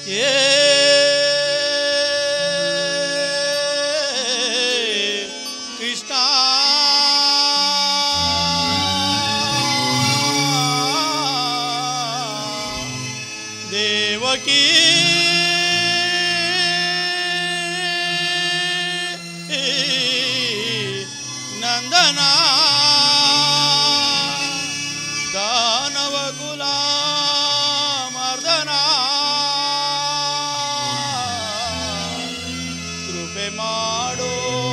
ಏ ಕೃಷ್ಣ ದೇವಕೀ ನಂದನ ದಾನವ ಕುಲ ಮರ್ದನ ಕೃಪೆ ಮಾಡೋ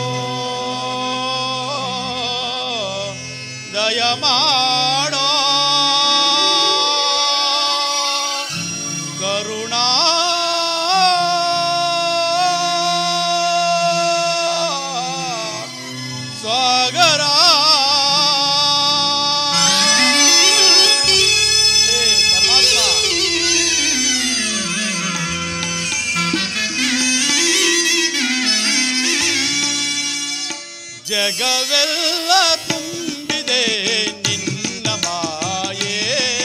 ದಯ ಮಾಡೋ ಕರುಣಾ ಸ್ವಾಗರ ಹೇ ಪರಮಾತ್ಮ ಜಗವೆಲ್ಲ ತುಂಬಿದೆ ನಿನ್ನ ಮಾಯೇ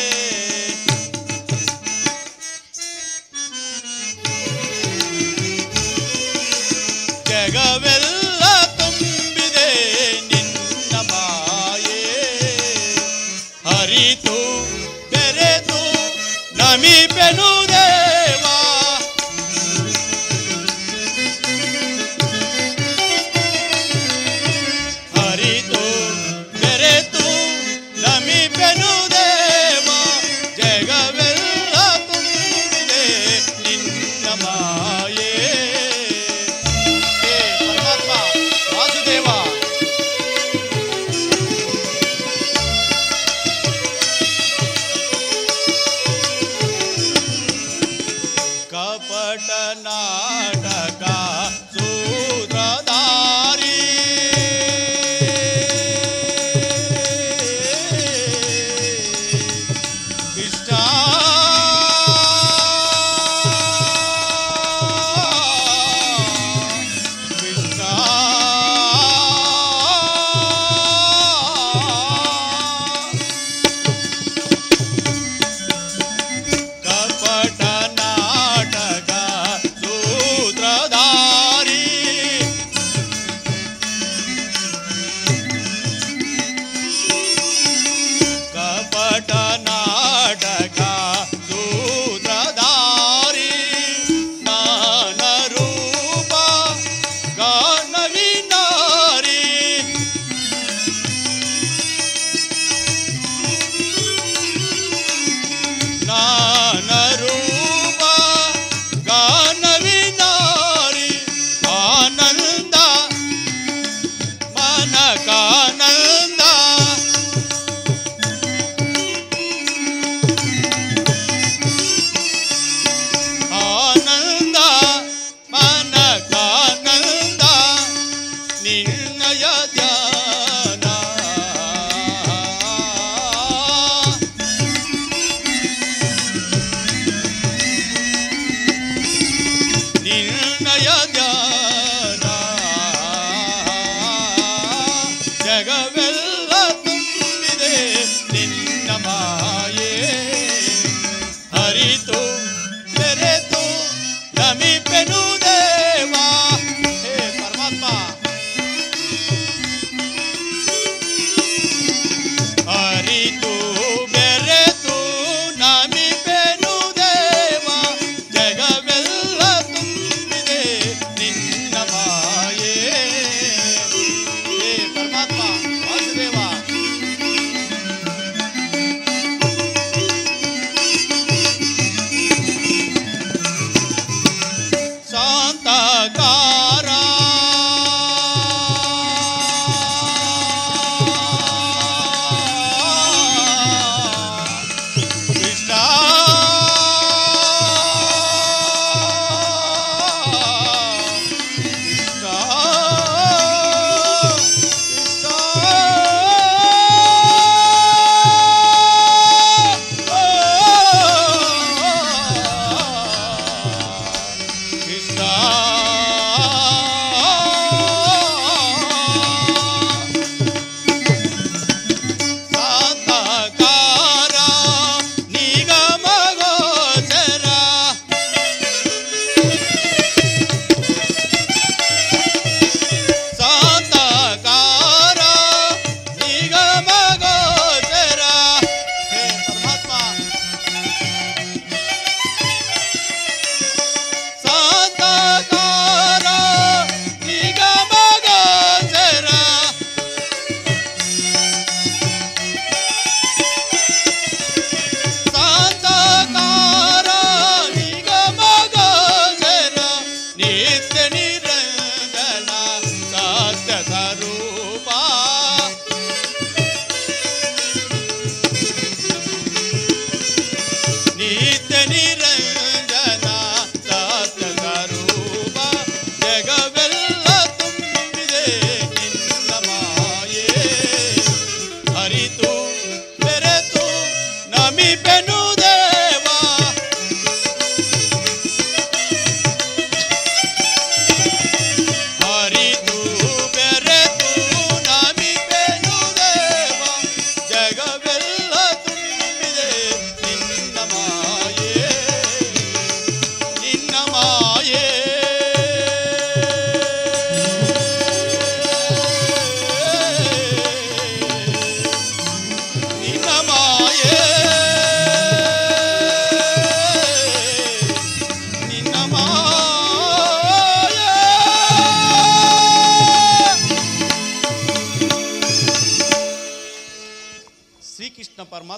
ಜಗವೆಲ್ಲ ತುಂಬಿದೆ ನಿನ್ನ ಮಾಯೇ ಹರಿತು ಬೆರೆತು ನಮಿಪೆನು ದೇವಾ ಹರಿತು ಬೆರೆತು ನಮಿಪೆನು ದೇವ ಜಗವೆಲ್ಲ ತುಂಬಿದೆ ನಿನ್ನ ಮಾಯೇ ಹೇ ಪರಮಾತ್ಮ ವಾಸುದೇವ ಕಪಟ ನಾಟಕ ಸೂತ್ರಧಾರಿ ಇಷ್ಟ ಕೃಷ್ಣ ಕಪಟ ನಾಟಕ ಸೂತ್ರಧಾರಿ ಕಪಟ ನಾಟಕ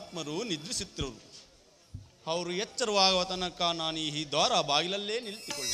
ಆತ್ಮರು ನಿದ್ರಿಸುತ್ತಿರುವರು ಅವರು ಎಚ್ಚರವಾಗುವ ತನಕ ನಾನು ಈ ದ್ವಾರ ಬಾಗಿಲಲ್ಲೇ ನಿಲ್ತಿಕೊಳ್ಳಿ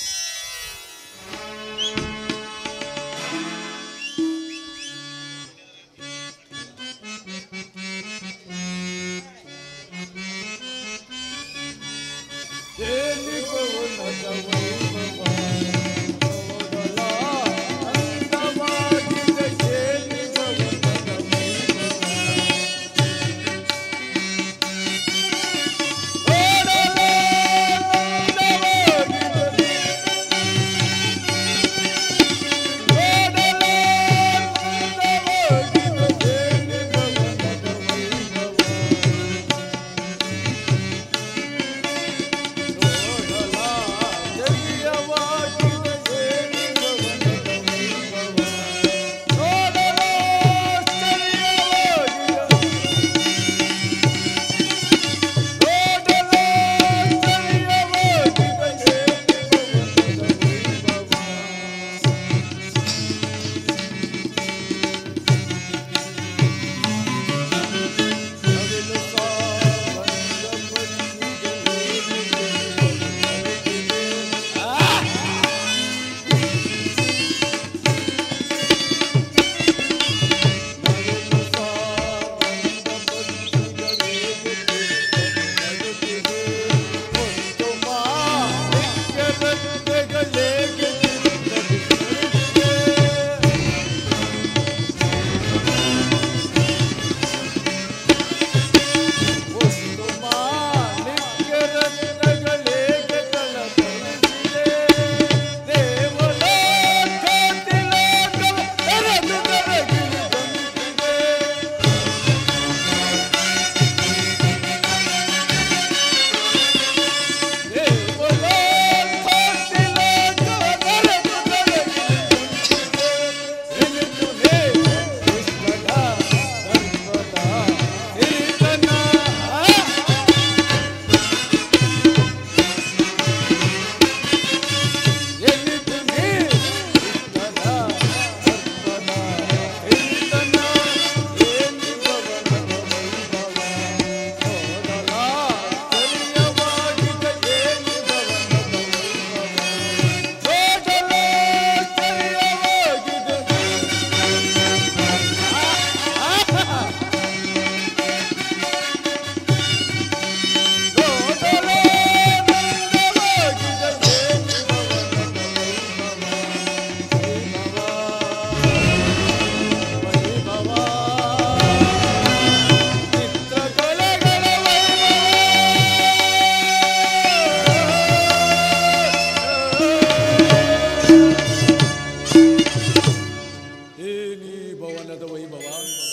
ಏನಿ ಭವನದ ವೈಭವ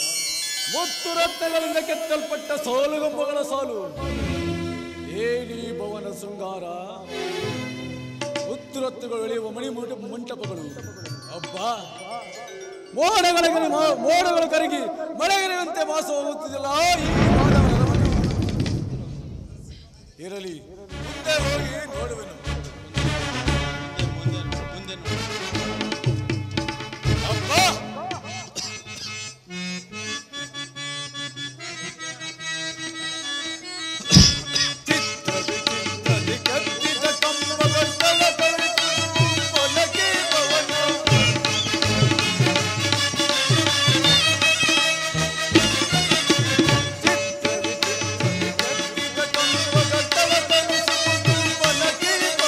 ಮುತ್ತು ರತ್ನಗಳಿಂದ ಕೆತ್ತಲ್ಪಟ್ಟ ಸಾಲುಗಂಬಗಳ ಸಾಲು ಏನಿ ಭವನ ಶೃಂಗಾರ ಮುತ್ತು ರತ್ನಗಳು ಎಳೆಯುವ ಮಣಿ ಮುಟ- ಮಂಟಪಗಳು ಅಬ್ಬ ಮೋಡಗಳಿಗೆ ಮೋ- ಮೋಡಗಳು ಕರಗಿ ಮಳೆಗಿರುವಂತೆ ಮಾಸ ಹೋಗುತ್ತಿದೆಯಲ್ಲ ಈ ಮಾನವನ ಅರಮನೆ. ಇರಲಿ ಮುಂದೆ ಹೋಗಿ ನೋಡುವೆನು ಮುಂದೆ ಮುಂದೆ ಮುಂದೆ ಅಬ್ಬ ಚಿತ್ರದಿ ಚಿತ್ರದಿ ಕತ್ತಿದ ಕಂಬಗಟ್ಟಲ ಕವಿತು ಒಲಗಿ ಭವನ. ಚಿತ್ರದಿ ಚಿತ್ರದಿ ಕತ್ತಿದ ಕಂಬಗಟ್ಟಲ ಕವಿತು ಒಲಗಿ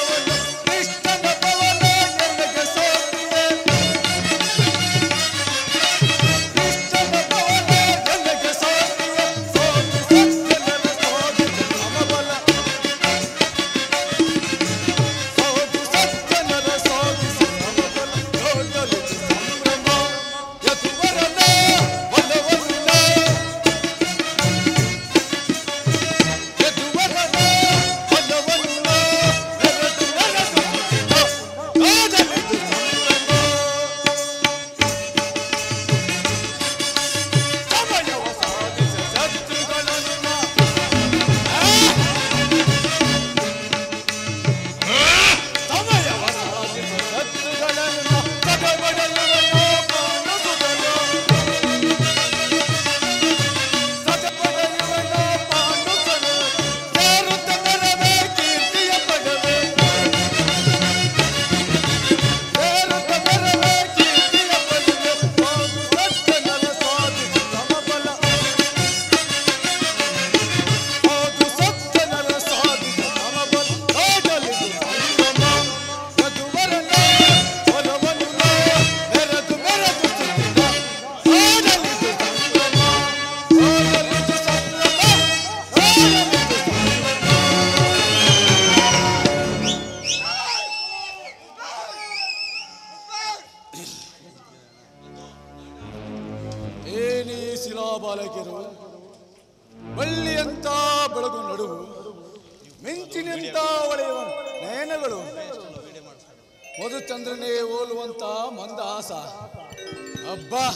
ಮಿಂಚಿನಿಂತ ಹೊಳೆಯುವ ನಯನಗಳು ಮಧುಚಂದ್ರನೇ ಹೋಲುವಂತ ಮಂದಹಾಸ ಅಬ್ಬಾ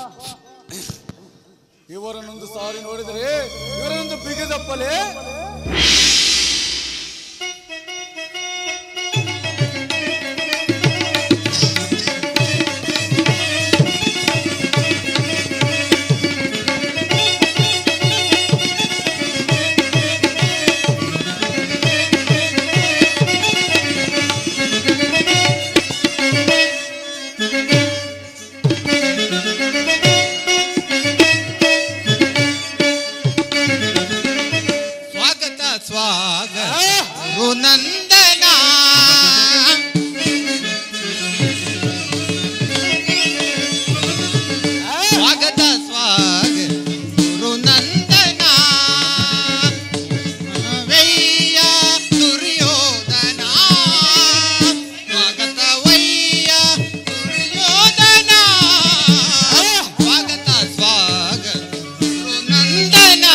ಇವರನ್ನೊಂದು ಸಾರಿ ನೋಡಿದರೆ ಇವರನ್ನೊಂದು ಬಿಗಿದಪ್ಪಲೆ ಸ್ವಾಗತ ಸ್ವಾಗತ ಆ! ಗುರುನಂದನ ಸ್ವಾಗತ ಸ್ವಾಗತ ಗುರುನಂದನ ವಯ್ಯ ದುರ್ಯೋಧನ ಸ್ವಾಗತ ವಯ್ಯ ದುರ್ಯೋಧನ ಸ್ವಾಗತ ಸ್ವಾಗತ ಗುರುನಂದನ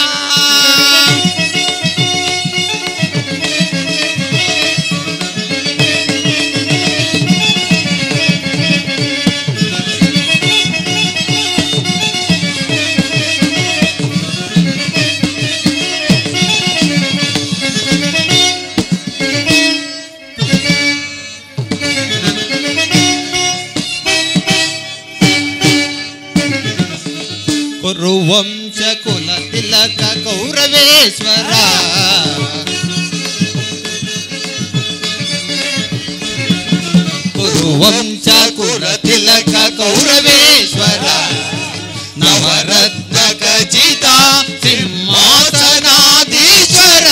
ಕುರುವಂಶ ಕುಲ ತಿಲಕ ಕೌರವೇಶ್ವರ ಕುರುವಂಶ ಕುಲ ತಿಲಕ ಕೌರವೇಶ್ವರ ನವರತ್ನ ಖಚಿತ ಸಿಂಹಾಸನಾಧೀಶ್ವರ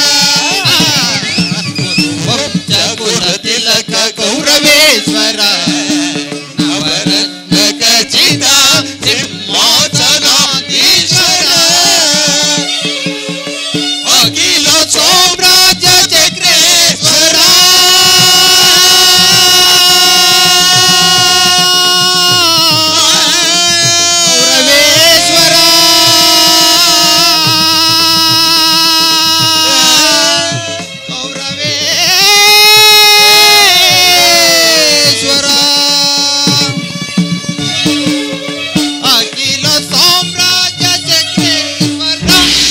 ಕುರುವಂಶ ಕುಲ ತಿಲಕ ಕೌರವೇಶ್ವರ ನವರತ್ನ ಖಚಿತ ಸಿಂಹಾಸನಾಧೀಶ್ವರ ಅಖಿಲ ಸಾಮ್ರಾಜ್ಯ ಚಕ್ರೇಶ್ವರ ಕೌರವೇಶ್ವರ ಕೌರವೇಶ್ವರ ಅಖಿಲ ಸಾಮ್ರಾಜ್ಯ ಚಕ್ರೇಶ್ವರ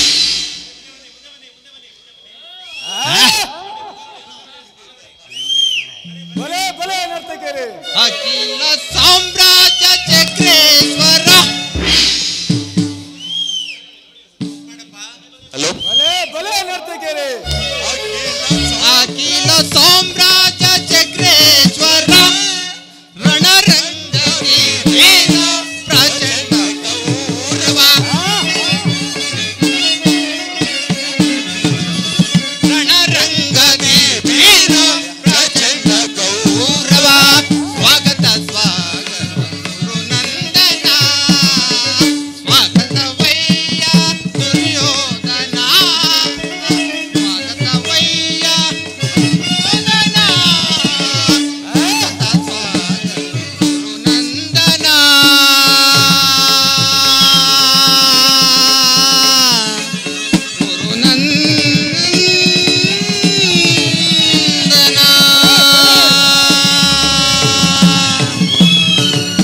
ಬಲೆ ಬಲೆ ನರ್ತಕಿಯರೇ ಅಖಿಲ ಸಾಮ್ರಾಜ್ಯ ಚಕ್ರೇಶ್ವರ ಹಲೋ ಬಲೆ ಬಲೆ ನರ್ತಕಿಯರೇ ಅಖಿಲ ಸಾಮ್ರಾಜ್ಯ ಚಕ್ರೇಶ್ವರ ರಣರಂಗ ವೀರ ಪ್ರಚಂಡ ಗೌರವ ರಣರಂಗದಿ ವೀರ ಪ್ರಚಂಡ ಗೌರವ ಸ್ವಾಗತ ಸ್ವಾಗತ ಗುರುನಂದನ ಸ್ವಾಗತ ವಯ್ಯ ದುರ್ಯೋಧನ ಸ್ವಾಗತ ವಯ್ಯ ದುರ್ಯೋಧನ ಸ್ವಾಗತ ಸ್ವಾಗತ ಗುರುನಂದನ ಗುರುನಂದನ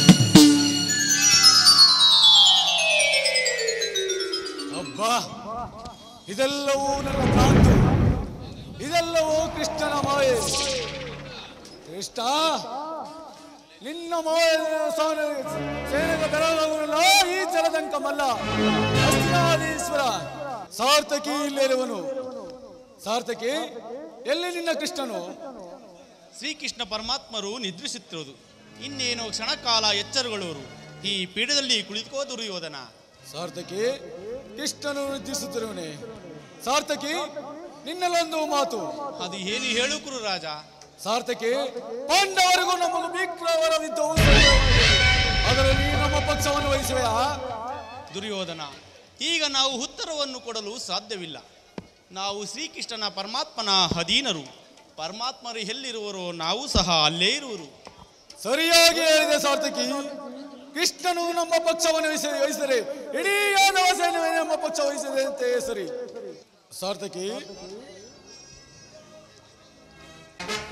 ಅಬ್ಬಾ ಇದೆಲ್ಲವೂ ನನ್ನ ಭ್ರಾಂತಿ ಇದೆಲ್ಲವೂ ಕೃಷ್ಣನ ಮಾಯೆ ಕೃಷ್ಣ ನಿನ್ನ ಮಾಯ ಸೇನೆಗೆ ಬೆರಗಾಗುವುದಿಲ್ಲ ಈ ಜಲದಂಕ ಮಲ್ಲ ಹಸ್ತಿನಾದೀಶ್ವರ ಸಾರ್ಥಕಿ ಇಲ್ಲಿರುವನು ಸಾರ್ಥಕಿ ಎಲ್ಲಿ ನಿನ್ನ ಕೃಷ್ಣನು ಶ್ರೀಕೃಷ್ಣ ಪರಮಾತ್ಮರು ನಿದ್ರಿಸುತ್ತಿರುವುದು ಇನ್ನೇನು ಕ್ಷಣಕಾಲ ಎಚ್ಚರಗೊಳ್ಳುವರು ಈ ಪೀಠದಲ್ಲಿ ಕುಳಿತುಕೋ ದುರ್ಯೋಧನ ಸಾರ್ಥಕಿ ಕೃಷ್ಣನು ವೃದ್ಧಿಸುತ್ತಿರುವನೆ ಸಾರ್ಥಕಿ ನಿನ್ನಲ್ಲೊಂದು ಮಾತು ಅದು ಏನು ಹೇಳು ಕುರು ರಾಜ ಸಾರ್ಥಕಿ ಪಾಂಡವರಿಗೂ ನಮಗೂ ಭೀಕರವರ ಯುದ್ಧವು ಅದರಲ್ಲಿ ನಮ್ಮ ಪಕ್ಷವನ್ನು ವಹಿಸುವೆಯಾ ದುರ್ಯೋಧನ ಈಗ ನಾವು ಉತ್ತರವನ್ನು ಕೊಡಲು ಸಾಧ್ಯವಿಲ್ಲ ನಾವು ಶ್ರೀಕೃಷ್ಣನ ಪರಮಾತ್ಮನ ಅಧೀನರು ಪರಮಾತ್ಮರು ಎಲ್ಲಿರುವರೋ ನಾವು ಸಹ ಅಲ್ಲೇ ಇರುವರು ಸರಿಯಾಗಿ ಹೇಳಿದೆ ಸಾರ್ಥಕಿ ಕೃಷ್ಣನು ನಮ್ಮ ಪಕ್ಷವನ್ನು ವಹಿಸಿ ವಹಿಸಿದರೆ ಇಡೀ ಯಾದವ ಸೇನೆ ನಮ್ಮ ಪಕ್ಷ ವಹಿಸಿದೆ ಅಂತ ಸರಿ ಸಾರ್ಥಕಿ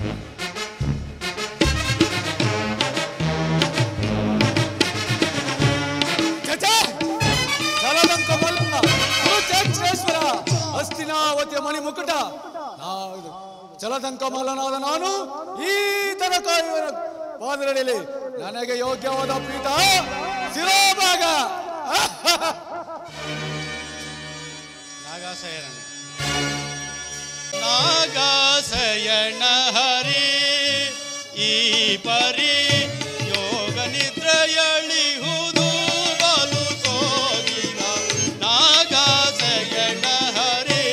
ಚಚೆ! ಜಲದಂಕ ಮಲ್ಲ ಕುರುಚೇಶ್ವರ ಹಸ್ತಿನಾವತಿಯ ಮಣಿ ಮುಕುಟ ನಾ- ಜಲದಂಕ ಮಲ್ಲನಾದ ನಾನು ಈ ತರ ಕಾಯುವನ ಪಾದರಡಿಯಲ್ಲಿ ನನಗೆ ಯೋಗ್ಯವಾದ ಪೀಠ ಶಿರೋಭಾಗ ನಾಗಾಸಯನ ನಾಗಾಸಯನ ಹರಿ ಈ ಪರಿ ಯೋಗ ನಿದ್ರೆಯಳಿಹುದು ಬಲು ಸೋಗಿನ ನಾಗಾಸಯನ ಹರಿ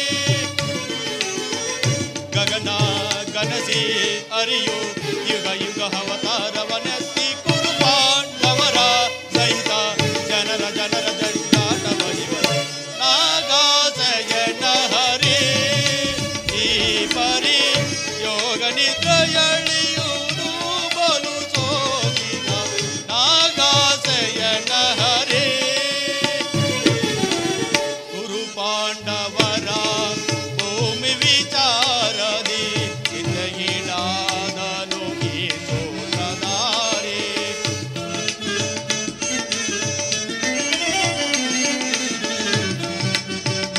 ಗಗನ ಗನಸಿ ಅರಿಯು ಯುಗ ಯುಗ ಅವತಾರವನೆತ್ತಿ ಕುರು ಪಾಂಡವರ ಸಹಿತ ಜನರ ಜನರ ಜಂಜಾಟ ಬಗೆವರು ನಾಗಾಸಯನ ಹರಿ ಈ ಪರಿ ಯೋಗ ನಿದ್ರೆಯಳಿಯುವುದು ಬಲು ಸೋಗಿನ ನಾಗಾಸಯನ ಹರಿ ಗುರು ಪಾಂಡವರ ಭೂಮಿ ವಿಚಾರದಿ ಚಿತ್ತಗಿಡಾದನು ಈ ಸೋತದಾರಿ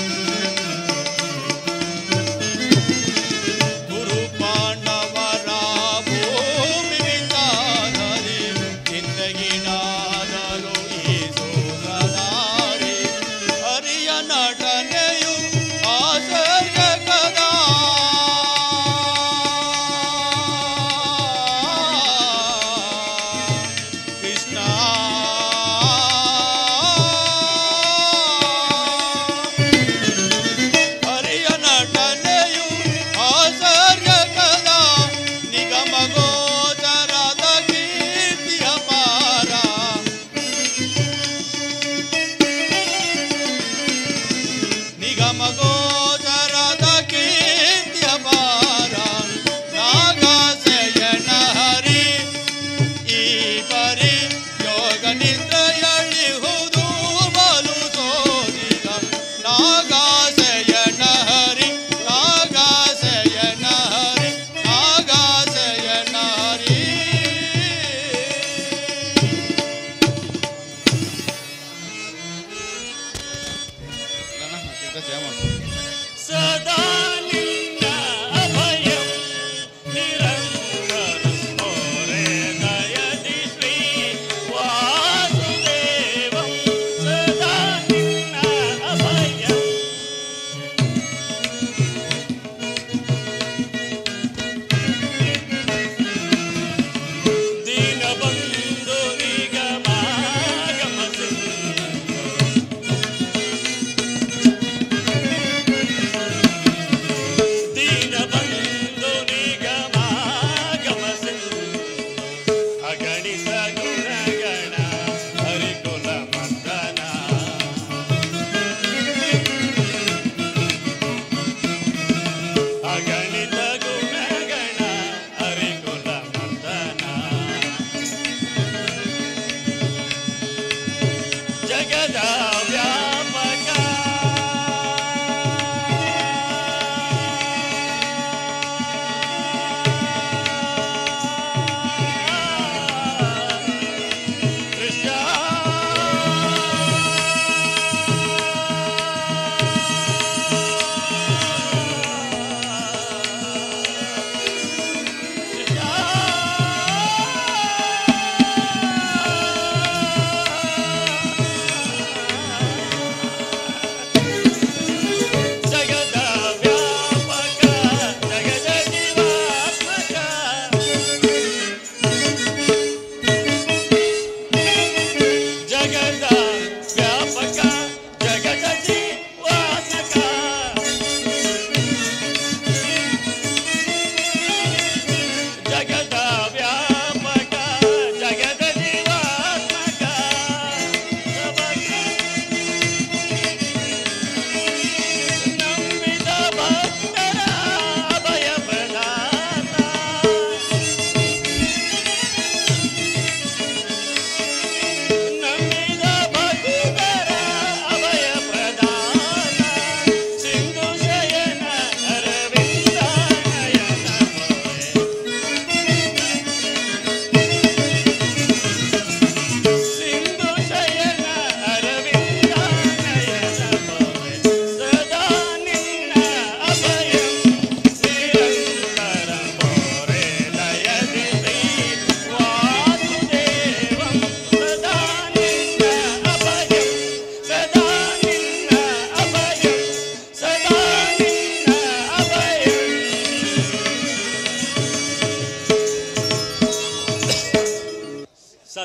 ಗುರು ಪಾಂಡವರ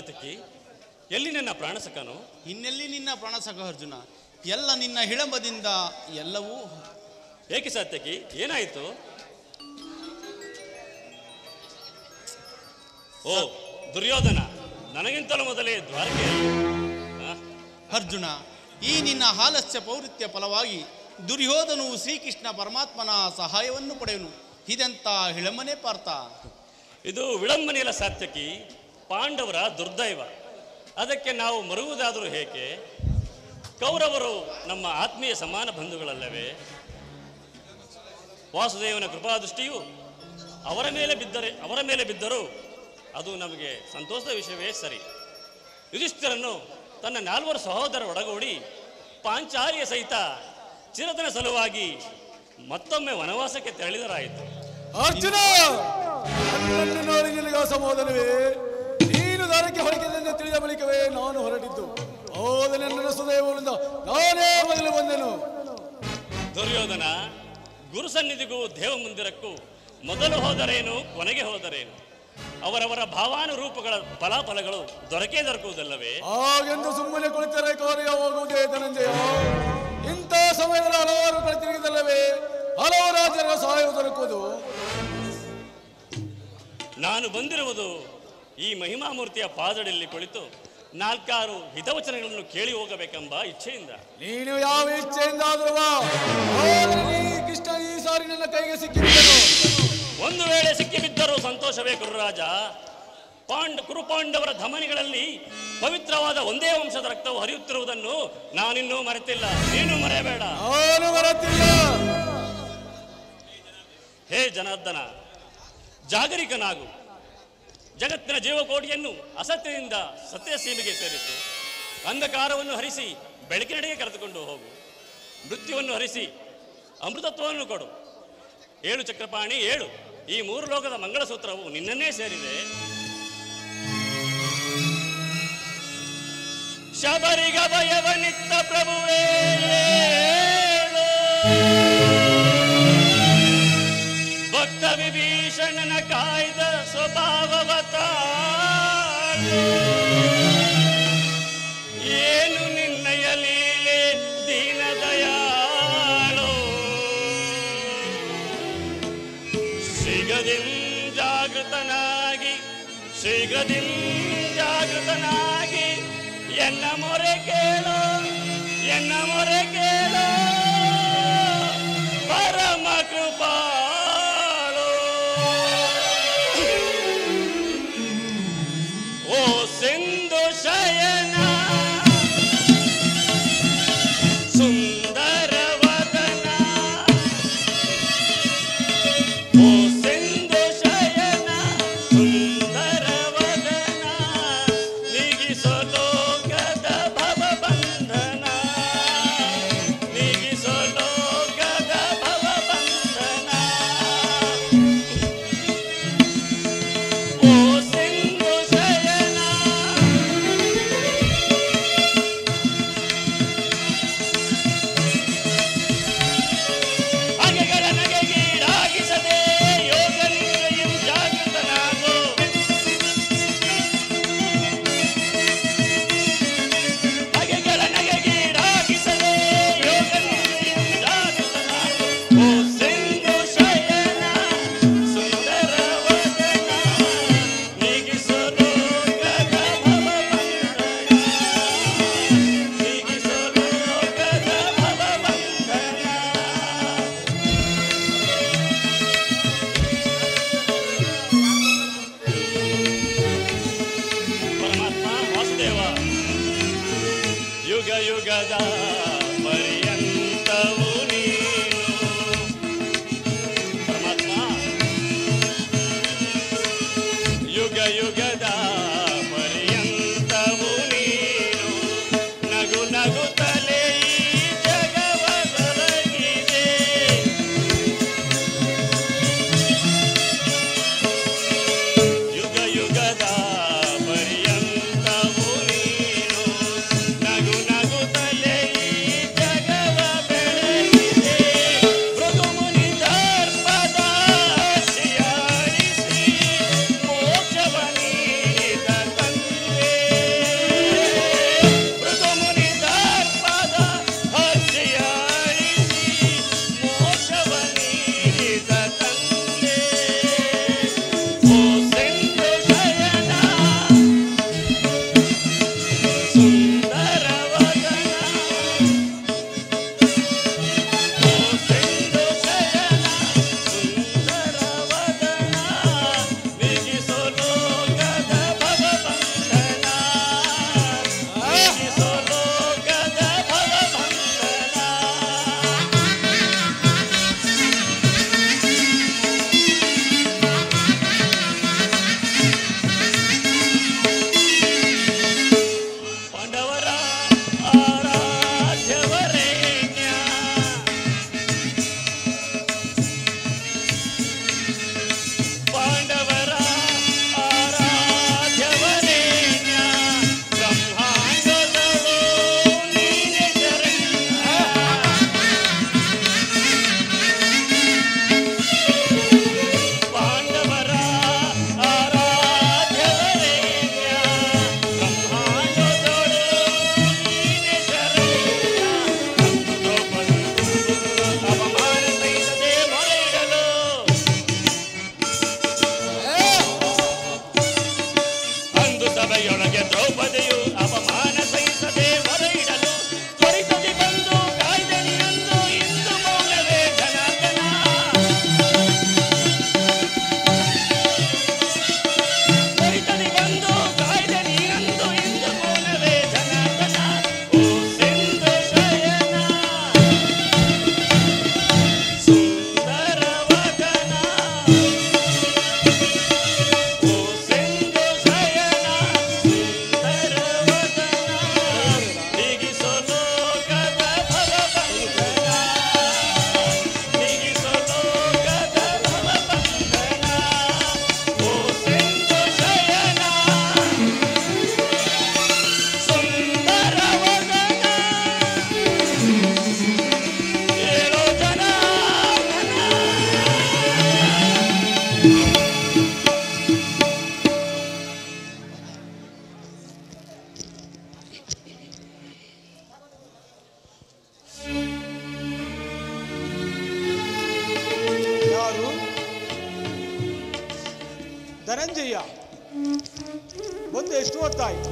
ಸಾತಕಿ ಎಲ್ಲಿ ನನ್ನ ಪ್ರಾಣಸಕನು ಇನ್ನೆಲ್ಲಿ ನಿನ್ನ ಪ್ರಾಣಸಖ ಅರ್ಜುನ ಎಲ್ಲ ನಿನ್ನ ಹಿಳಂಬದಿಂದ ಎಲ್ಲವೂ ಏಕೆ ಸಾತ್ಯಕಿ ಏನಾಯಿತು ಓ ದುರ್ಯೋಧನ ನನಗಿಂತಲೂ ಮೊದಲೇ ದ್ವಾರಕೆಯಲ್ಲಿ ಆ, ಅರ್ಜುನ ಈ ನಿನ್ನ ಹಾಲಸ್ಯ ಪೌರಿತ್ಯ ಫಲವಾಗಿ ದುರ್ಯೋಧನು ಶ್ರೀಕೃಷ್ಣ ಪರಮಾತ್ಮನ ಸಹಾಯವನ್ನು ಪಡೆಯನು ಇದೆಂತ ಹಿಳಂಬನೆ ಪಾರ್ಥ ಇದು ವಿಳಂಬನೆಯಲ್ಲ ಸಾತ್ಯಕಿ ಪಾಂಡವರ ದುರ್ದೈವ ಅದಕ್ಕೆ ನಾವು ಮರುವುದಾದರೂ ಹೇಗೆ ಕೌರವರು ನಮ್ಮ ಆತ್ಮೀಯ ಸಮಾನ ಬಂಧುಗಳಲ್ಲವೇ ವಾಸುದೇವನ ಕೃಪಾದೃಷ್ಟಿಯು ಅವರ ಮೇಲೆ ಬಿದ್ದರೆ ಅವರ ಮೇಲೆ ಬಿದ್ದರೂ ಅದು ನಮಗೆ ಸಂತೋಷದ ವಿಷಯವೇ ಸರಿ ಯುಧಿಷ್ಠಿರನ್ನು ತನ್ನ ನಾಲ್ವರು ಸಹೋದರ ಒಡಗೂಡಿ ಪಾಂಚಾಲಿಯ ಸಹಿತ ಚಿರತನ ಸಲುವಾಗಿ ಮತ್ತೊಮ್ಮೆ ವನವಾಸಕ್ಕೆ ತೆರಳಿದರಾಯಿತು ಅರ್ಜುನ ನನ್ನನ್ನು ನೋಡಿ ನಿನಗೆ ಅಸಮಾಧಾನವೇ ನೀನು ದಾರಕ್ಕೆ ಹೊರಟಿದ್ದೆಂದು ತಿಳಿದ ಬಳಿಕವೇ ನಾನು ಹೊರಟಿದ್ದು ಹೌದ ನನ್ನ ಸುದೈವಗಳಿಂದ ನಾನೇ ಮೊದಲು ಬಂದೆನು ದುರ್ಯೋಧನ ಗುರು ಸನ್ನಿಧಿಗೂ ದೇವ ಮಂದಿರಕ್ಕೂ ಮೊದಲು ಹೋದರೇನು ಕೊನೆಗೆ ಹೋದರೇನು ಅವರವರ ಭಾವಾನುರೂಪಗಳ ಫಲಾಫಲಗಳು ದೊರಕೇ ದೊರಕುವುದಲ್ಲವೇ ಹಾಗೆಂದು ಸುಮ್ಮನೆ ಕುಳಿತರೆ ಕಾರ್ಯವಾಗುವುದೇ ಧನಂಜಯ ಇಂಥ ಸಮಯದಲ್ಲಿ ಹಲವಾರು ಕಡೆ ತಿರುಗಿದಲ್ಲವೇ ಹಲವು ರಾಜ್ಯರ ಸಹಾಯ ದೊರಕುವುದು ನಾನು ಬಂದಿರುವುದು ಈ ಮಹಿಮಾಮೂರ್ತಿಯ ಪಾದಡಿಯಲ್ಲಿ ಕುಳಿತು ನಾಲ್ಕಾರು ಹಿತವಚನಗಳನ್ನು ಕೇಳಿ ಹೋಗಬೇಕೆಂಬ ಇಚ್ಛೆಯಿಂದ ನೀನು ಯಾವ ಇಚ್ಛೆಯಿಂದ ಆದರೂ ಬಾ. ಆದರೆ ನೀ ಕೃಷ್ಣ ಈ ಸಾರಿ ನನ್ನ ಕೈಗೆ ಸಿಕ್ಕಿಬಿದ್ದನು ಒಂದು ವೇಳೆ ಸಿಕ್ಕಿಬಿದ್ದರೂ ಸಂತೋಷವೇ ಗುರುರಾಜ ಪಾಂಡ ಕುರುಪಾಂಡವರ ಧಮನಿಗಳಲ್ಲಿ ಪವಿತ್ರವಾದ ಒಂದೇ ವಂಶದ ರಕ್ತವು ಹರಿಯುತ್ತಿರುವುದನ್ನು ನಾನಿನ್ನೂ ಮರೆತಿಲ್ಲ ನೀನು ಮರೆಯಬೇಡ ನಾನು ಬರುತ್ತಿಲ್ಲ ಹೇ ಜನಾರ್ದನ ಜಾಗರಿಕನಾಗು ಜಗತ್ತಿನ ಜೀವಕೋಟಿಯನ್ನು ಅಸತ್ಯದಿಂದ ಸತ್ಯ ಸೀಮೆಗೆ ಸೇರಿಸು ಅಂಧಕಾರವನ್ನು ಹರಿಸಿ ಬೆಳಕಿನೆಡೆಗೆ ಕರೆದುಕೊಂಡು ಹೋಗು ಮೃತ್ಯುವನ್ನು ಹರಿಸಿ ಅಮೃತತ್ವವನ್ನು ಕೊಡು ಏಳು ಚಕ್ರಪಾಣಿ ಏಳು ಈ ಮೂರು ಲೋಕದ ಮಂಗಳಸೂತ್ರವು ನಿನ್ನನ್ನೇ ಸೇರಿದೆ ಶಬರಿಗ ಭಯವನಿತ್ತ ಪ್ರಭುವೇ ಏಳು. ಭಕ್ತ ವಿಭೀಷಣನ ಕಾಯ್ದ ಸ್ವಭಾವವತ ಏನು ನಿನ್ನಯ ಲೀಲೆ ದೀನ ದಯಾಳು ಶೀಘ್ರದಿಂ ಜಾಗೃತನಾಗಿ ಶೀಘ್ರದಿಂ ಜಾಗೃತನಾಗಿ ಎನ್ನ ಮೊರೆ ಕೇಳು ಎನ್ನ ಮೊರೆ ಕೇಳು ಪರಮ ಕೃಪಾಳು ಓ ಸಿಂಧು ಶಯನ ಸುಂದರ ವದನ ಓ ಸಿಂಧು ಶಯನ ಸುಂದರ ವದನ ನೀಗಿಸೋ ಲೋಕದ ಭವ ಬಂಧನ ನೀಗಿಸೋ ಲೋಕದ ಭವ ಬಂಧನ ಓ ಸಿಂಧು ಶಯನ ಹಗೆಗಳ ನಗೆಗೀಡಾಗಿಸದೆ ಯೋಗ ನಿದ್ರೆಯು ಜಾಗೃತನಾಗು ಹಗೆಗಳ ನಗೆಗೀಡಾಗಿಸದೆ ಯೋಗ ನಿದ್ರೆಯು ಜಾಗೃತನಾಗು ಓ ಸಿಂಧು ಶಯನ ಸುಂದರ ವದನ ನೀಗಿಸಲು ಗದ ಭವ ಬಂಧನ ನೀಗಿಸಲು ಗದ ಭವ ಬಂಧನ ಪರಮಾತ್ಮ ವಾಸುದೇವ ಯುಗ ಯುಗದ ಪರ್ಯಂತವು ನೀನು ಪರಮಾತ್ಮ ಯುಗ ಯುಗದ ಪರ್ಯಂತವು ನೀನು ನಗು ನಗುತ್ತಲೇ ಈ ಜಗವ ತೊಲಗಿದೆ ಯುಗ ಯುಗದ ಪರ್ಯಂತವು ನೀನು ನಗು ನಗುತ್ತಲೇ ಈ ಜಗವ ಬೆಳಗಿದೆ ಮೃದು ಮುನಿ ದರ್ಪದ ಶಿಯಾಳಿಸಿ ಮೋಕ್ಷವ ನೀಡಿದೆ ಧನಂಜಯ ಒಂದು ಎಷ್ಟು ಹೊತ್ತಾಯಿತು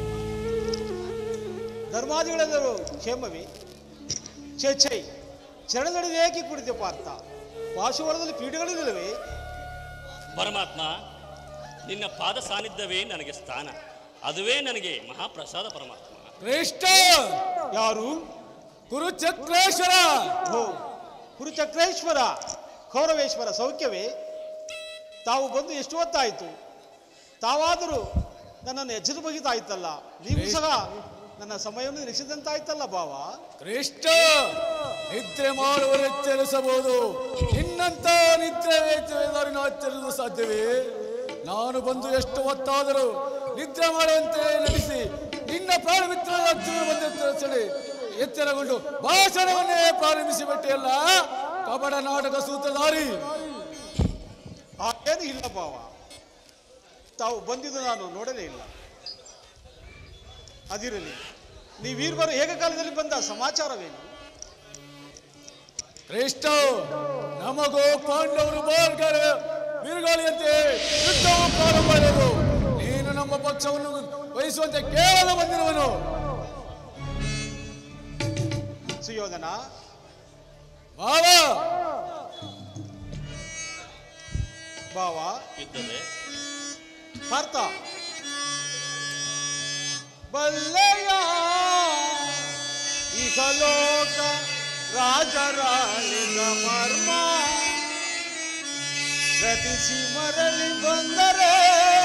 ಧರ್ಮಾದಿಗಳೆಲ್ಲರೂ ಕ್ಷೇಮವೇ ಛೇ ಛೈ ಚರಣದಲ್ಲಿ ಏಕೆ ಕುಡಿದೆ ಪಾರ್ಥ ಪಾಶುವಳದಲ್ಲಿ ಪೀಠಗಳಿಲ್ಲವೇ ಪರಮಾತ್ಮ ನಿನ್ನ ಪಾದ ಸಾನ್ನಿಧ್ಯವೇ ನನಗೆ ಸ್ಥಾನ ಅದುವೇ ನನಗೆ ಮಹಾಪ್ರಸಾದ ಪರಮಾತ್ಮ ಶ್ರೇಷ್ಠ ಯಾರು ಕುರುಚಕ್ರೇಶ್ವರ ಓ ಕುರುಚಕ್ರೇಶ್ವರ ಕೌರವೇಶ್ವರ ಸೌಖ್ಯವೇ ತಾವು ಬಂದು ಎಷ್ಟು ಹೊತ್ತಾಯಿತು ತಾವಾದರೂ ನನ್ನನ್ನು ಎಚ್ಚರ ಬಗೆದಾಯ್ತಲ್ಲ ನೀವು ಸಹ ನನ್ನ ಸಮಯವನ್ನು ನಿಲ್ಲಿಸಿದಂತಾಯ್ತಲ್ಲ ಭಾವ ಕೃಷ್ಣ ನಿದ್ರೆ ಮಾಡುವರೆ ಎಚ್ಚರಿಸಬಹುದು ನಿನ್ನಂತ ನಿದ್ರೆ ವೇದಾರಿನ ಎಚ್ಚರಿಸಲು ಸಾಧ್ಯವೇ ನಾನು ಬಂದು ಎಷ್ಟು ಹೊತ್ತಾದರೂ ನಿದ್ರೆ ಮಾಡುವಂತೆ ನಡೆಸಿ ನಿನ್ನ ಪ್ರಾಣಮಿತ್ರ ಬಂದೆಚ್ಚರಿ ಎಚ್ಚರಗೊಂಡು ಭಾಷಣವನ್ನೇ ಪ್ರಾರಂಭಿಸಿ ಬಿಟ್ಟೆಯಲ್ಲ ಕಪಟ ನಾಟಕ ಸೂತ್ರಧಾರಿ ಹಾಗೇನು ಇಲ್ಲ ಭಾವ ತಾವು ಬಂದಿದ್ದು ನಾನು ನೋಡಲೇ ಇಲ್ಲ ಅದಿರಲಿ ನೀವೀರ್ವರು ಏಕಕಾಲದಲ್ಲಿ ಬಂದ ಸಮಾಚಾರವೇನು ಕೃಷ್ಣ ನಮಗೂ ಪಾಂಡವರು ಬಾರ್ಗಾರ ಬಿರುಗಾಳಿಯಂತೆ ಯುದ್ಧವು ಪ್ರಾರಂಭವಾದದು ನೀನು ನಮ್ಮ ಪಕ್ಷವನ್ನು ವಹಿಸುವಂತೆ ಕೇಳಲು ಬಂದಿರುವನು ಸುಯೋಧನ ಭಾವ ಭಾವ ಇದ್ದದೆ ಪಾರ್ಥ ಬಲ್ಲೆಯ ಇಹಲೋಕ ರಾಜರಾಳಿದ ಮರ್ಮ ರತಿಸಿ ಮರಳಿ ಬಂದರೆ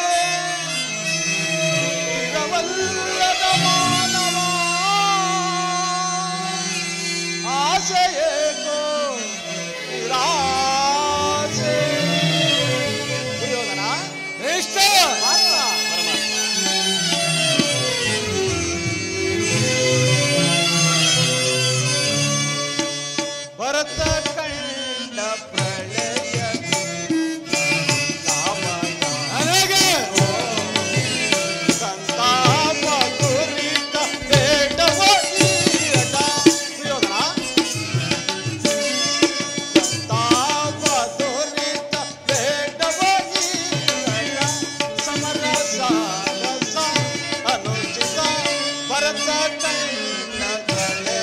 ಇರವಲ್ಲದ ಮಾನವ ಆಸೆಯೇಕೋ ನಿರಾಸೆ ದುರ್ಯೋಧನ ಕೃಷ್ಣ ಪಾರ್ಥ ಪರಮಾತ್ಮ ಭರತ ಕಂಡ ಪ್ರಳಯ ಕಾಮನ ನನಗೆ ಸಂತಾಪ ಕುರಿತ ಬೇಡವ ನೀರಟ. ಸುಯೋಧನ ಸಂತಾಪ ಕುರಿತ ಬೇಡವ ನೀರಟ. ಸಮರಸ ರಸ ಅನುಚಿತ ಭರತ ಕಂಡ ಪ್ರಳಯ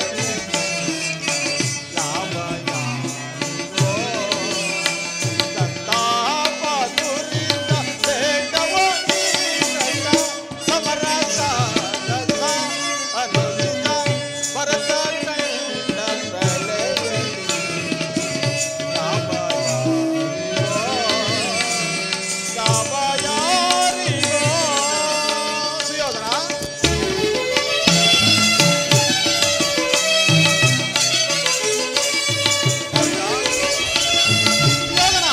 ಸುಯೋಧನ ಯೋಧನ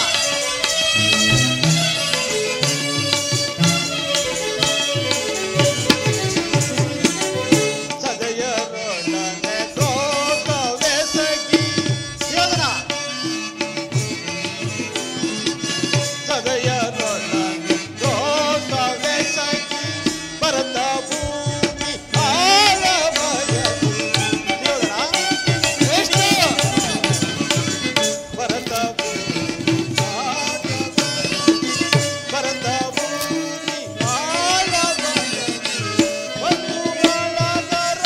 ಸದಯರೊಡನೆ ಗೋಕವೆಸಗಿ ಯೋಧನ ಸದಯರೊಡನೆ ಗೋಕವೆಸಗಿ ಭರತ ಭೂಮಿ ಆಳವಯದು ಯೋಧನ ಶ್ರೇಷ್ಠ ಭರತ ಭರತ ಭೂಮಿ ಆಳವಯದು ಒಂದು ಬಳಗರಾಜನಿಂದ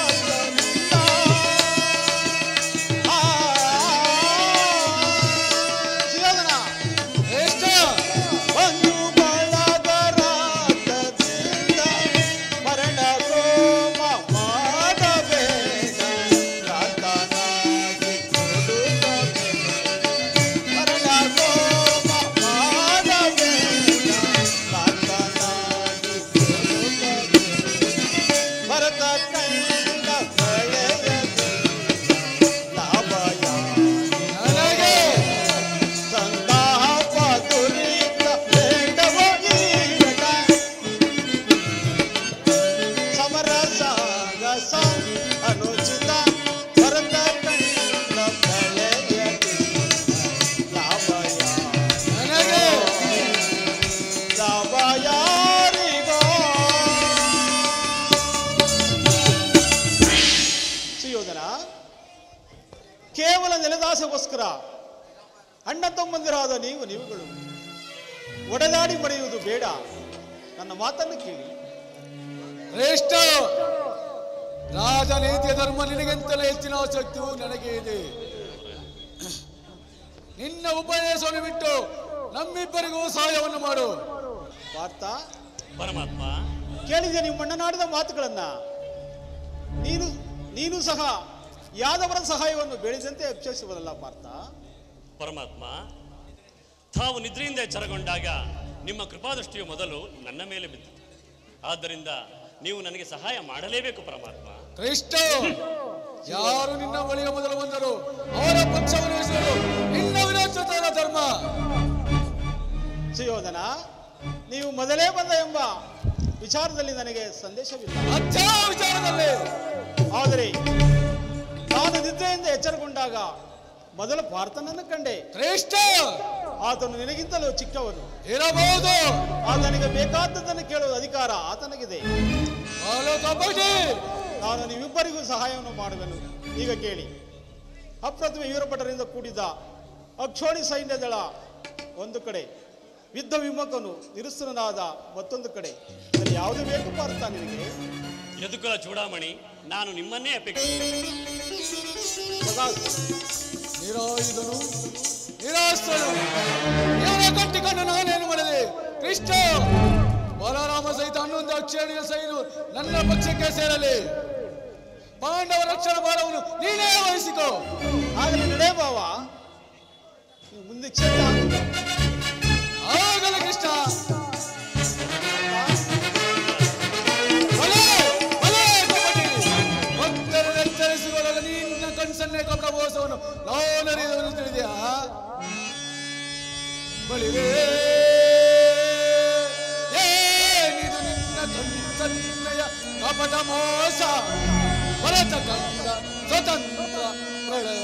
ಆ ಸುಯೋಧನ ಕೃಷ್ಣ ಒಂದು ಬಳಗರಾಜನಿಂದ ಮರಣ ಕೋಮ ಮಾಡಬೇಡ ರಾತನಾಗಿ ಕೊಡುತ್ತಬೇಡ ಮರಣ ಕೋಮ ಮಾಡಬೇಡ ರಾತನಾಗಿ ಕೊಡುತ್ತಬೇಡ ಭರತ ಕಂಡ ಪ್ರಳಯದಿ ಲಾಭಯ ನನಗೆ ಸಂತಾಪ ದುರಿತ ಬೇಡವ ಈಗಟ. ಸಮರಸ ರಸ ಅನುಚಿತ ಭರತ ಕಂಡ ಪ್ರಳಯದಿ ಲಾಭಯ ನನಗೆ ಲಾಭ ಯಾರಿಗೋ ಸುಯೋಧನ ಕೇವಲ ನೆಲದಾಸೆಗೋಸ್ಕರ ಅಣ್ಣ ತಮ್ಮಂದಿರಾದ ನೀವು ನೀವುಗಳು ಒಡೆದಾಡಿ ಮರೆಯುವುದು ಬೇಡ ನನ್ನ ಮಾತನ್ನು ಕೇಳಿ ಶ್ರೇಷ್ಠ ರಾಜನೀತಿಯ ಧರ್ಮ ನಿನಗಿಂತಲೇ ಹೆಚ್ಚಿನ ಆಸಕ್ತಿಯು ನನಗೆ ಇದೆ ನಿನ್ನ ಉಪದೇಶವನ್ನು ಬಿಟ್ಟು ನಮ್ಮಿಬ್ಬರಿಗೂ ಸಹಾಯವನ್ನು ಮಾಡು ಪಾರ್ಥ ಪರಮಾತ್ಮ ಕೇಳಿದೆ ನೀವು ಮಣ್ಣನಾಡಿದ ಮಾತುಗಳನ್ನ ನೀನು ನೀನು ಸಹ ಯಾದವರ ಸಹಾಯವನ್ನು ಬೆಳೆದಂತೆ ಅಪೇಕ್ಷಿಸುವುದಲ್ಲ ಪಾರ್ಥ ಪರಮಾತ್ಮ ತಾವು ನಿದ್ರೆಯಿಂದ ಎಚ್ಚರಗೊಂಡಾಗ ನಿಮ್ಮ ಕೃಪಾದೃಷ್ಟಿಯು ಮೊದಲು ನನ್ನ ಮೇಲೆ ಬಿದ್ದಿತು ಆದ್ದರಿಂದ ನೀವು ನನಗೆ ಸಹಾಯ ಮಾಡಲೇಬೇಕು ಪರಮಾತ್ಮ ಕೃಷ್ಣ ಯಾರು ನಿನ್ನ ಬಳಿಗೆ ಮೊದಲು ಬಂದರು ಅವರ ಪಕ್ಷವನ್ನು ಹೆಸರು ನಿನ್ನ ವಿರೋಚಿತರ ಧರ್ಮ ಸುಯೋಧನ ನೀವು ಮೊದಲೇ ಬಂದ ಎಂಬ ವಿಚಾರದಲ್ಲಿ ನನಗೆ ಸಂದೇಶವಿಲ್ಲ ಅಚ್ಚ ವಿಚಾರದಲ್ಲಿ ಆದರೆ ನಾನು ನಿದ್ರೆಯಿಂದ ಎಚ್ಚರಗೊಂಡಾಗ ಮೊದಲು ಪಾರ್ಥನನ್ನು ಕಂಡೆ ಕೃಷ್ಣ ಆತನು ನಿನಗಿಂತಲೂ ಚಿಕ್ಕವನು ಇರಬಹುದು ಆತನಿಗೆ ಬೇಕಾದದ್ದನ್ನು ಕೇಳುವ ಅಧಿಕಾರ ಆತನಿಗಿದೆ ಬಾಲು ಕಬಡ್ಡಿ ನಾನು ನೀವಿಬ್ಬರಿಗೂ ಸಹಾಯವನ್ನು ಮಾಡುವೆನು ಈಗ ಕೇಳಿ ಅಪ್ರತಿಮ ವೀರಭಟರಿಂದ ಕೂಡಿದ ಅಕ್ಷೋಣಿ ಸೈನ್ಯ ದಳ ಒಂದು ಕಡೆ ಯುದ್ಧ ವಿಮುಖನು ನಿರುಸ್ತನಾದ ಮತ್ತೊಂದು ಕಡೆ ಅಲ್ಲಿ ಯಾವುದು ಬೇಕು ಪಾರ್ಥ ನಿನಗೆ ಯದುಕುಲ ಚೂಡಾಮಣಿ ನಾನು ನಿಮ್ಮನ್ನೇ ಅಪೇಕ್ಷಿಸುತ್ತೇನೆ ಸದಾ ನಿರಾಯುಧನು ನಿರಾಸ್ತ್ರನು ಇವನ ಕಟ್ಟಿಕೊಂಡು ನಾನೇನು ಮಾಡಿದೆ ಕೃಷ್ಣ ಬಲರಾಮ ಸಹಿತ ಹನ್ನೊಂದು ಅಕ್ಷರಣೀಯ ಸೈನು ನನ್ನ ಪಕ್ಷಕ್ಕೆ ಸೇರಲಿ ಪಾಂಡವ ರಕ್ಷಣ ಭಾರವನ್ನು ನೀನೇ ವಹಿಸಿಕೋ ಆಗಲೇ ನಡೆ ಬಾವ ನೀವು ಮುಂದೆ ಕ್ಷೇತ್ರ ಆಗಲ ಕೃಷ್ಣ ಬಲೆ, ಬಲೆ ಕಬಡ್ಡಿ. ಭಕ್ತರನ್ನು ಎಚ್ಚರಿಸಿಕೊಳ್ಳಲು ನಿನ್ನ ಕಣ್ಸನ್ನೇ ಪ್ರಭೋಸವನ್ನು ನಾನು ಅರಿಯುವುದನ್ನು ತಿಳಿದೆಯಾ ಬಳಿವೇ ಏನಿದು ನಿನ್ನ ಕಣ್ಸನ್ನೆಯ ಕಪಟ ಮೋಸ ಭರತ ಕಂದ ಸ್ವತಂತ್ರ ಪ್ರಳಯ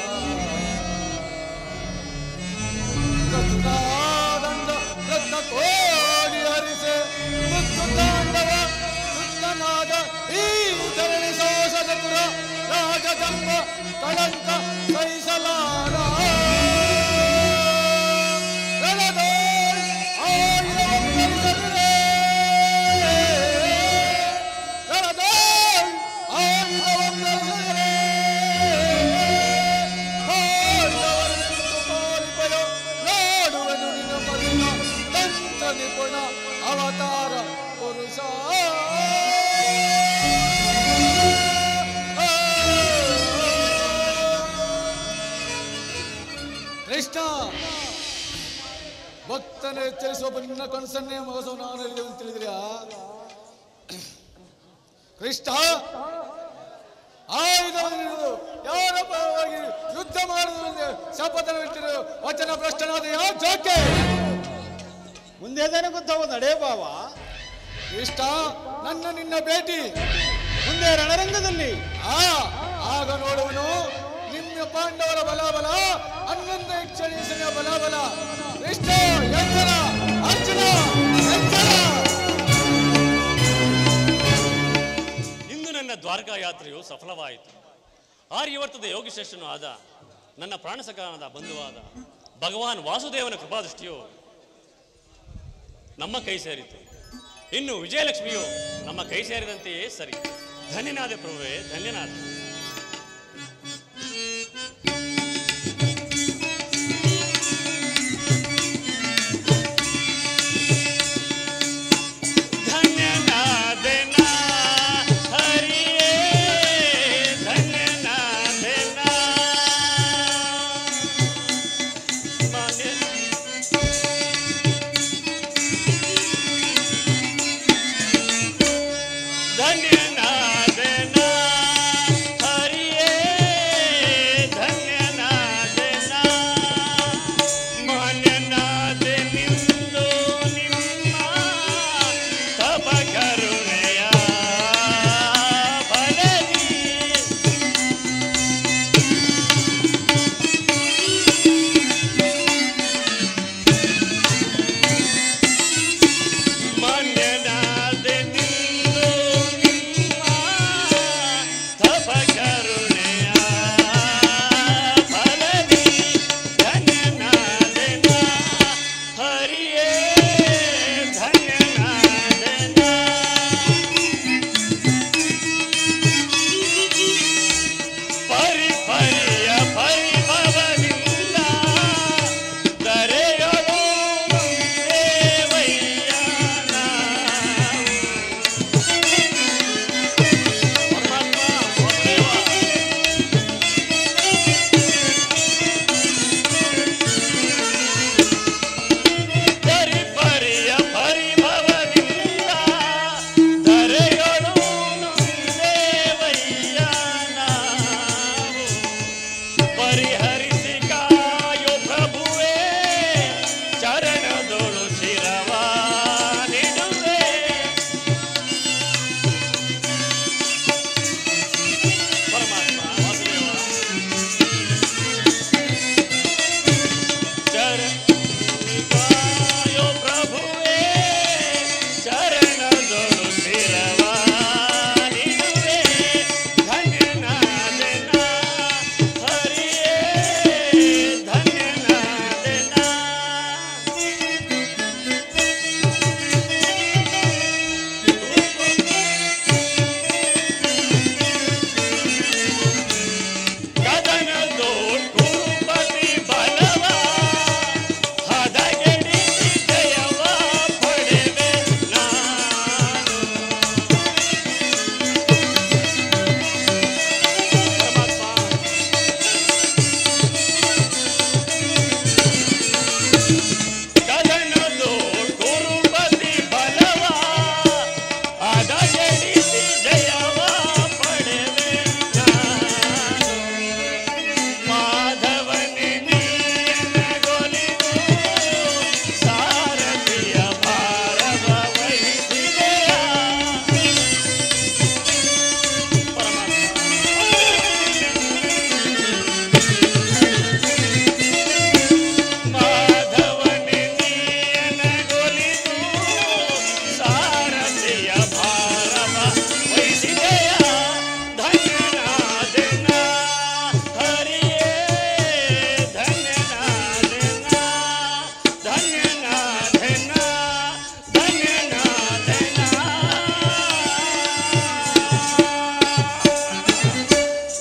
ರತ್ನಾದಂಡ ರತ್ನ ಕೋಡಿ ಹರಿಸೆ ಮೃತ್ಯು ತಾಂಡವ ಕೃಷ್ಣನಾದ ಈ ಧರಣಿ ಸೋಸದ ಪುರ ರಾಜಧರ್ಮ ಕಳಂಕ ಸಹಿಸಲಾರ ರಣದೋಳ್ ಆಯುಧವನ್ನು ಧರಿಸದಿರೇ. ರಣದೋಳ್ ಆಯುಧವನ್ನು ಧರಿಸದಿರೇ. ಪಾಂಡವರನ್ನು ಪಾಲಿಪಯೋ ನಾಡುವನು ನಿನ್ನ ಮರುಣ ತಂತ್ರ ನಿಪುಣ ಅವತಾರ ಪುರುಷ ಕೃಷ್ಣ ಭಕ್ತನ ಎಚ್ಚರಿಸುವ ನಿನ್ನ ಕನಸನ್ನೇ ಮಗಸವು ನಾನು ಹೇಳಿದೆ ಅಂತ ತಿಳಿದ್ರ್ಯಾ ಕೃಷ್ಣ ಆಯುಧವನ್ನು ಹಿಡಿದು ಯಾರ ಪರವಾಗಿ ಯುದ್ಧ ಮಾಡುವುದೆಂದು ಶಪಥವಿಟ್ಟಿರು ವಚನ ಭ್ರಷ್ಟನಾದ ಯಾವ ಜೋಕೆ ಮುಂದೆ ಏನೇನು ಗೊತ್ತಾವ ನಡೆ ಬಾವ ಇಷ್ಟ ನನ್ನ ನಿನ್ನ ಭೇಟಿ ಮುಂದೆ ರಣರಂಗದಲ್ಲಿ ಆ ಆಗ ನೋಡುವನು ನಿಮ್ಮ ಪಾಂಡವರ ಬಲಾಬಲ ಹನ್ನೊಂದು ಯಕ್ಷಣೀಸನ ಬಲಾಬಲ ಕೃಷ್ಣ ಎಚ್ಚರ ಅರ್ಜುನ ಎಚ್ಚರ ಇಂದು ನನ್ನ ದ್ವಾರಕಾ ಯಾತ್ರೆಯು ಸಫಲವಾಯಿತು ಆರ್ಯವರ್ತದ ಯೋಗಿಶ್ರೇಷ್ಠನೂ ಆದ ನನ್ನ ಪ್ರಾಣಸಕಾನದ ಬಂಧುವಾದ ಭಗವಾನ್ ವಾಸುದೇವನ ಕೃಪಾದೃಷ್ಟಿಯು ನಮ್ಮ ಕೈ ಸೇರಿತು ಇನ್ನು ವಿಜಯಲಕ್ಷ್ಮಿಯು ನಮ್ಮ ಕೈ ಸೇರಿದಂತೆಯೇ ಸರಿ ಧನ್ಯನಾದೆ ಪ್ರಭುವೇ ಧನ್ಯನಾದೆ ಧನ್ಯನಾದೆ ನಾ ಹರಿಯೇ ಧನ್ಯನಾದೆ ನಾ ಮಾನ್ಯ ಧನ್ಯನಾದೆ ನಾ ಕದನದು ಕುರುಪತಿ ಬಲವ ಅದ ಗೆಳಿಸಿ ಜಯವ ಪಡೆವೆ ನಾನು ಮಾಧವನೇ ನೀನಗೊಲಿದು ಸಾರಥಿಯ ಭಾರವ ವಹಿಸಿದೆಯ ಮಾಧವನೇ ನೀನಗೊಲಿದು ಸಾರಥಿಯ ಭಾರವ ವಹಿಸಿದೆಯ ಧನ್ಯನಾದೆನ ಹರಿಯೇ ಧನ್ಯನಾದೆನ ಧನ್ಯನಾದೆನ ಧನ್ಯನಾದೆನ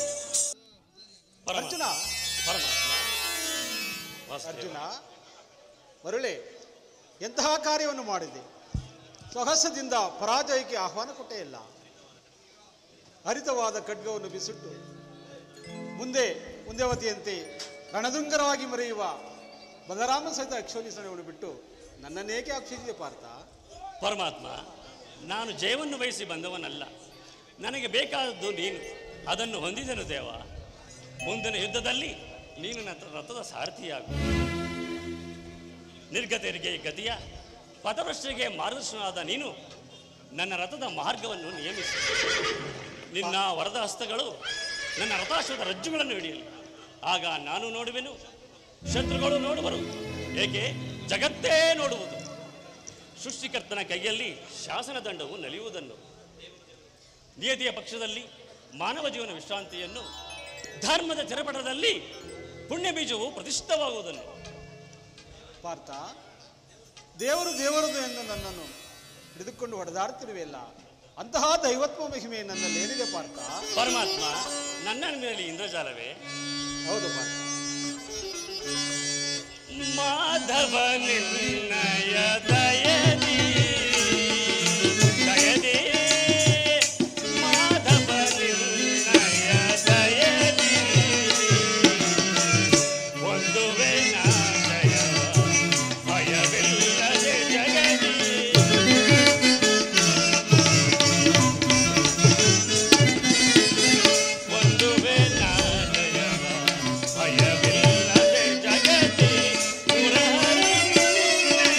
ಅರ್ಜುನ ಪರಮಾತ್ಮ ವಾಸುದೇವ. ಅರ್ಜುನ ಮರುಳೆ ಎಂತಹ ಕಾರ್ಯವನ್ನು ಮಾಡಿದೆ ಸ್ವಹಸದಿಂದ ಪರಾಜಯಕ್ಕೆ ಆಹ್ವಾನ ಕೊಟ್ಟೇ ಇಲ್ಲ ಹರಿತವಾದ ಖಡ್ಗವನ್ನು ಬಿಸಿಟ್ಟು ಮುಂದೆ ಮುಂದೆವತಿಯಂತೆ ರಣದುಂಗರವಾಗಿ ಮರೆಯುವ ಬಲರಾಮ ಸಹಿತ ಅಕ್ಷೋನಿಸಣೆಯನ್ನು ಬಿಟ್ಟು ನನ್ನನ್ನೇಕೆ ಆಕ್ಷೇಪಿಸಿದೆ ಪಾರ್ಥ ಪರಮಾತ್ಮ ನಾನು ಜಯವನ್ನು ಬಯಸಿ ಬಂದವನಲ್ಲ ನನಗೆ ಬೇಕಾದದ್ದು ನೀನು ಅದನ್ನು ಹೊಂದಿದೆನು ದೇವ ಮುಂದಿನ ಯುದ್ಧದಲ್ಲಿ ನೀನು ನನ್ನ ರಥದ ಸಾರಥಿಯಾಗು ನಿರ್ಗತರಿಗೆ ಗತಿಯ ಪಥಭ್ರಷ್ಟರಿಗೆ ಮಾರ್ಗದರ್ಶನವಾದ ನೀನು ನನ್ನ ರಥದ ಮಾರ್ಗವನ್ನು ನಿಯಮಿಸಿ ನಿನ್ನ ವರದ ಹಸ್ತಗಳು ನನ್ನ ರಥಾಶ್ವದ ರಜ್ಜುಗಳನ್ನು ಹಿಡಿಯಲಿ ಆಗ ನಾನು ನೋಡುವೆನು ಶತ್ರುಗಳು ನೋಡುವರು ಏಕೆ ಜಗತ್ತೇ ನೋಡುವುದು ಸೃಷ್ಟಿಕರ್ತನ ಕೈಯಲ್ಲಿ ಶಾಸನ ದಂಡವು ನಲಿಯುವುದನ್ನು ನಿಯತಿಯ ಪಕ್ಷದಲ್ಲಿ ಮಾನವ ಜೀವನ ವಿಶ್ರಾಂತಿಯನ್ನು ಧರ್ಮದ ತೆರಪಟದಲ್ಲಿ ಪುಣ್ಯ ಬೀಜವು ಪ್ರತಿಷ್ಠಿತವಾಗುವುದನ್ನು ಪಾರ್ಥ ದೇವರು ದೇವರದು ಎಂದು ನನ್ನನ್ನು ಹಿಡಿದುಕೊಂಡು ಹೊಡೆದಾಡ್ತಿರುವೆಲ್ಲ ಅಂತಹ ದೈವತ್ವ ಮಹಿಮೆ ನನ್ನಲ್ಲಿ ಏನಿದೆ ಪಾರ್ಥ ಪರಮಾತ್ಮ ನನ್ನ ಮೇಲೆ ಇಂದ್ರಜಾಲವೇ ಹೌದು ಪಾರ್ಥ ಮಾಧವ ನಿನ್ನಯ ದಯದಿ ದಯದಿ ಮಾಧವ ನಿನ್ನಯ ದಯದಿ ಒಂದು ವೇನ ಜಯವ ಭಯವಿಲ್ಲದೆ ಜಗದಿ ಒಂದು ವೇನ ಜಯವ ಭಯವಿಲ್ಲದೆ ಜಗದಿ ಪುರಹರಿ ನಿನ್ನ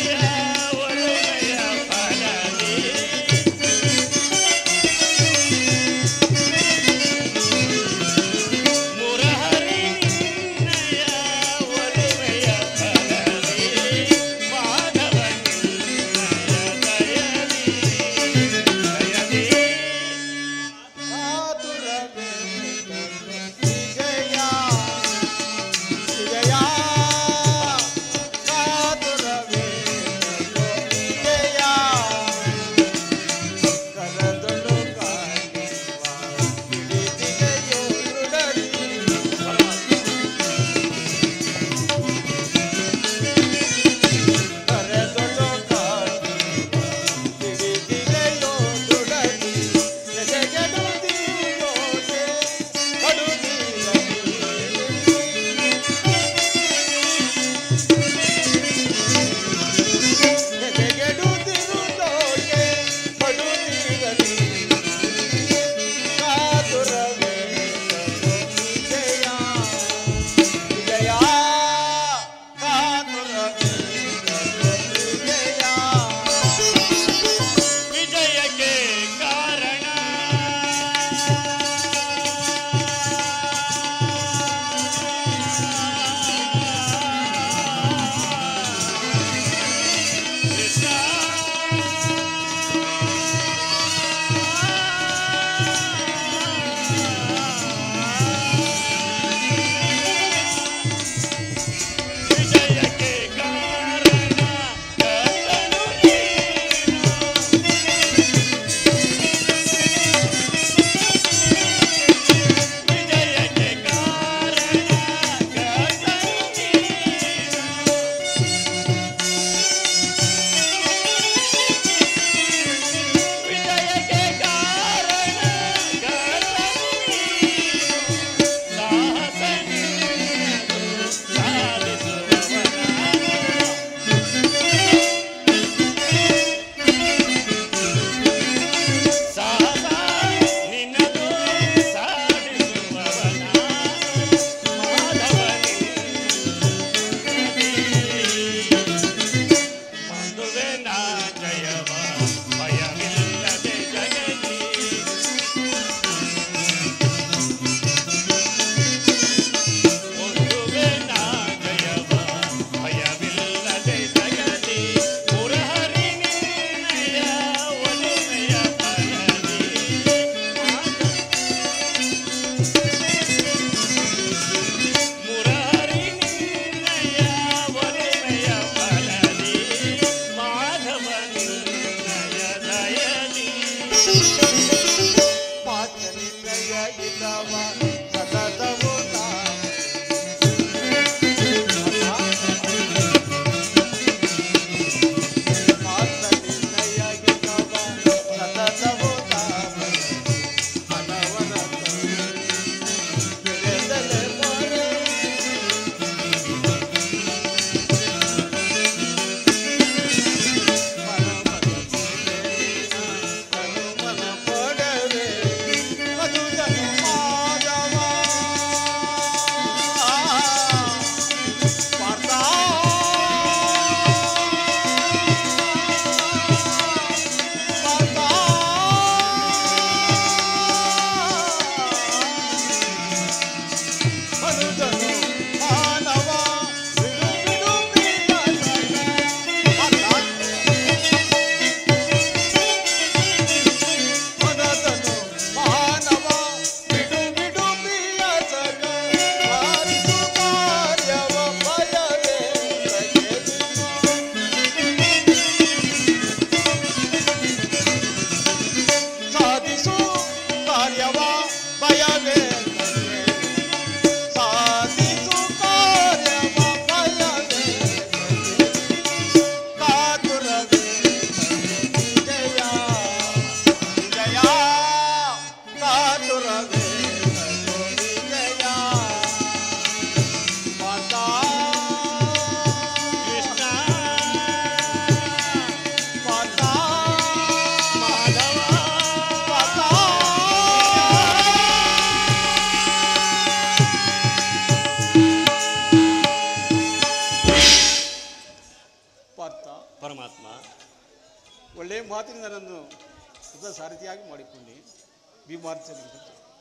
ಪರಮಾತ್ಮ ಒಳ್ಳೆಯ ಮಾತಿನಿಂದ ನನ್ನನ್ನು ಸುತ ಸಾರಥಿಯಾಗಿ ಮಾಡಿಕೊಂಡೆ ಭೀಮಾರ್ಚನೆ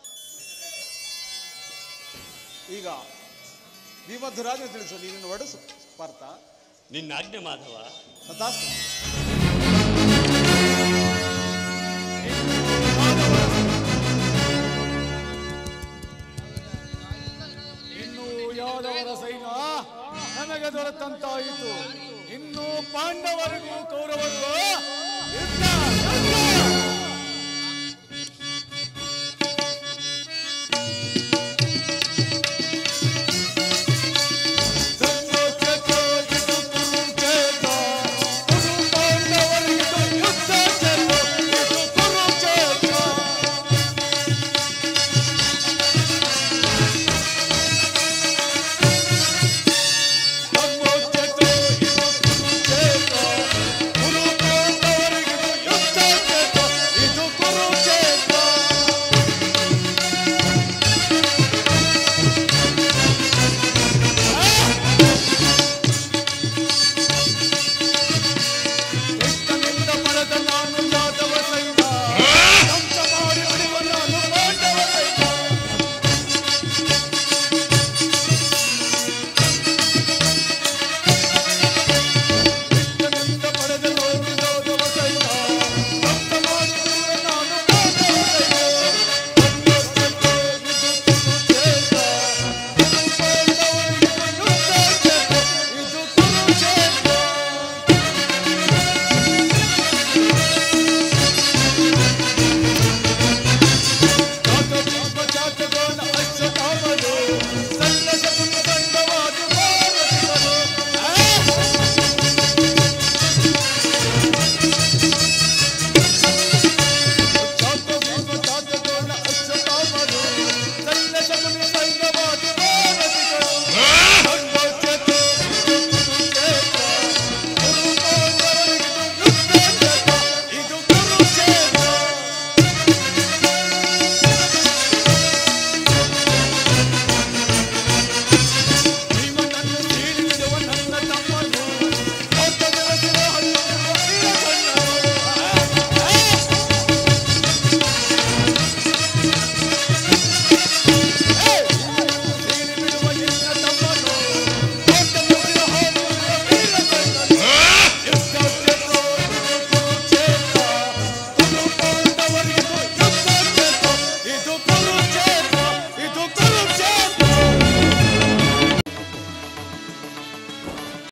ಈಗ ಭೀಮಧ್ವರಾಜ ತಿಳಿಸು ನೀನನ್ನು ಒಡಸು ಪಾರ್ಥ ನಿನ್ನ ಆಜ್ಞೆ ಮಾಧವ ತಥಾಸ್ತು ಇನ್ನು ಯಾದವರ ಸೈನ್ಯ ನಮಗೆ ದೊರೆತಂತಾಯಿತು ಇನ್ನು ಪಾಂಡವರಿಗೂ ಕೌರವರಿಗೂ